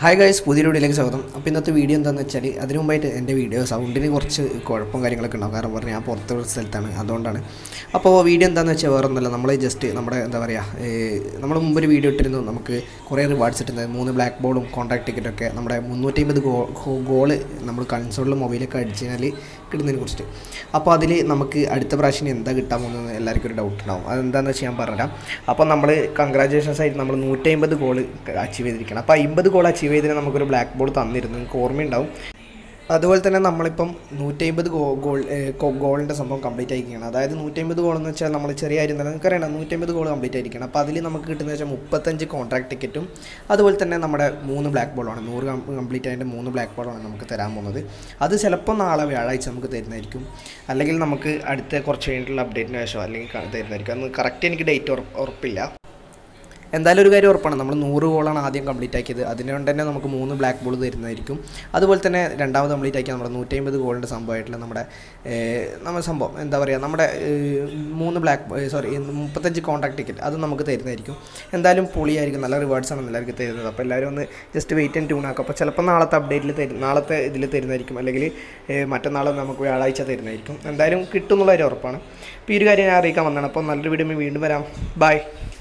hi guys പുതിയ വീഡിയോയിലേക്ക് സ്വാഗതം അപ്പോൾ ഇന്നത്തെ വീഡിയോ എന്താണെന്ന് വെച്ചാൽ അതിന് മുമ്പായിട്ട് എൻ്റെ വീഡിയോ സൗണ്ടിന് കുറച്ച് കുഴപ്പം കാര്യങ്ങളൊക്കെ ഉണ്ടാവും കാരണം പറഞ്ഞാൽ ഞാൻ പുറത്തുള്ള സ്ഥലത്താണ് അതുകൊണ്ടാണ് അപ്പോൾ വീഡിയോ എന്താണെന്ന് വെച്ചാൽ വേറെ ഒന്നുമല്ല നമ്മൾ ജസ്റ്റ് നമ്മുടെ എന്താ പറയുക നമ്മൾ മുമ്പ് ഒരു വീഡിയോ ഇട്ടിരുന്നു നമുക്ക് കുറേ റിവാർഡ്സ് ഇട്ടുന്നത് മൂന്ന് ബ്ലാക്ക് ബോളും കോൺട്രാക്ട് ടിക്കറ്റൊക്കെ നമ്മുടെ മുന്നൂറ്റമ്പത് ഗോ ഗോള് നമ്മൾ കൺസോളിൽ മൊബൈലൊക്കെ അടിച്ചു കഴിഞ്ഞാൽ കിട്ടുന്നതിനെ കുറിച്ചിട്ട് അപ്പോൾ അതിൽ നമുക്ക് അടുത്ത പ്രാവശ്യം എന്താ കിട്ടാൻ പോകുന്നത് എല്ലാവർക്കും ഒരു ഡൗട്ട് ഉണ്ടാവും അതെന്താണെന്ന് വെച്ചാൽ ഞാൻ പറഞ്ഞുതരാം അപ്പോൾ നമ്മൾ കൺഗ്രാജുലേഷൻസ് ആയിട്ട് നമ്മൾ നൂറ്റമ്പത് ഗോൾ അച്ചീവ് ചെയ്തിരിക്കണം അപ്പോൾ അമ്പത് ഗോൾ അച്ചീവ് ചെയ്തതിന് നമുക്കൊരു ബ്ലാക്ക് ബോൾ തന്നിരുന്നു നിങ്ങൾക്ക് ഓർമ്മയുണ്ടാവും അതുപോലെ തന്നെ നമ്മളിപ്പം നൂറ്റമ്പത് ഗോ ഗോൾ ഗോളിൻ്റെ സംഭവം കംപ്ലീറ്റ് ആയിരിക്കുകയാണ് അതായത് നൂറ്റമ്പത് ഗോൾ എന്ന് വെച്ചാൽ നമ്മൾ ചെറിയ കാര്യം തന്നെ നിങ്ങൾക്കറിയണം നൂറ്റമ്പത് ഗോൾ കംപ്ലീറ്റ് ആയിരിക്കണം അപ്പോൾ അതിൽ നമുക്ക് കിട്ടുന്നത് വെച്ചാൽ മുപ്പത്തഞ്ച് കോൺട്രാക്ട് ടിക്കറ്റും അതുപോലെ തന്നെ നമ്മുടെ മൂന്ന് ബ്ലാക്ക് ബോളാണ് നൂറ് കംപ്ലീറ്റ് ആയിട്ട് മൂന്ന് ബ്ലാക്ക് ബോളാണ് നമുക്ക് തരാൻ പോകുന്നത് അത് ചിലപ്പോൾ നാളെ വ്യാഴാഴ്ച നമുക്ക് തരുന്നതായിരിക്കും അല്ലെങ്കിൽ നമുക്ക് അടുത്ത കുറച്ച് കഴിഞ്ഞിട്ടുള്ള അപ്ഡേറ്റിന് ശേഷം അല്ലെങ്കിൽ ക- തരുന്നതായിരിക്കും അന്ന് കറക്റ്റ് എനിക്ക് ഡേറ്റ് ഉറപ്പില്ല എന്തായാലും ഒരു കാര്യം ഉറപ്പാണ് നമ്മൾ നൂറ് ഗോളാണ് ആദ്യം കംപ്ലീറ്റ് ആക്കിയത് അതിനുകൊണ്ട് തന്നെ നമുക്ക് മൂന്ന് ബ്ലാക്ക് ബോൾ തരുന്നതായിരിക്കും അതുപോലെ തന്നെ രണ്ടാമത് കംപ്ലീറ്റ് ആക്കിയ നമ്മുടെ നൂറ്റമ്പത് ഗോളിൻ്റെ സംഭവമായിട്ടുള്ള നമ്മുടെ ഏഹ്, നമ്മുടെ സംഭവം എന്താ പറയുക നമ്മുടെ ഏഹ്, മൂന്ന് ബ്ലാക്ക് സോറി മുപ്പത്തഞ്ച് കോൺട്രാക്ട് ടിക്കറ്റ് അത് നമുക്ക് തരുന്നതായിരിക്കും എന്തായാലും പൊളിയായിരിക്കും നല്ല റിവാർഡ്സ് ആണ് എല്ലാവർക്കും തരുന്നത് അപ്പോൾ എല്ലാവരും ഒന്ന് ജസ്റ്റ് വെയിറ്റ് ആൻഡ് ട്യൂൺ ആക്കുക അപ്പോൾ ചിലപ്പോൾ നാളത്തെ അപ്ഡേറ്റിൽ തരും നാളത്തെ ഇതിൽ തരുന്നതായിരിക്കും അല്ലെങ്കിൽ ഏഹ്, മറ്റന്നാൾ നമുക്ക് വ്യാഴാഴ്ച തരുന്നതായിരിക്കും എന്തായാലും കിട്ടും എന്നുള്ള കാര്യം ഉറപ്പാണ് അപ്പോൾ ഈ ഒരു കാര്യം ഞാൻ അറിയിക്കാൻ വന്നതാണ് അപ്പോൾ നല്ലൊരു വീഡിയോ വീണ്ടും വരാം ബൈ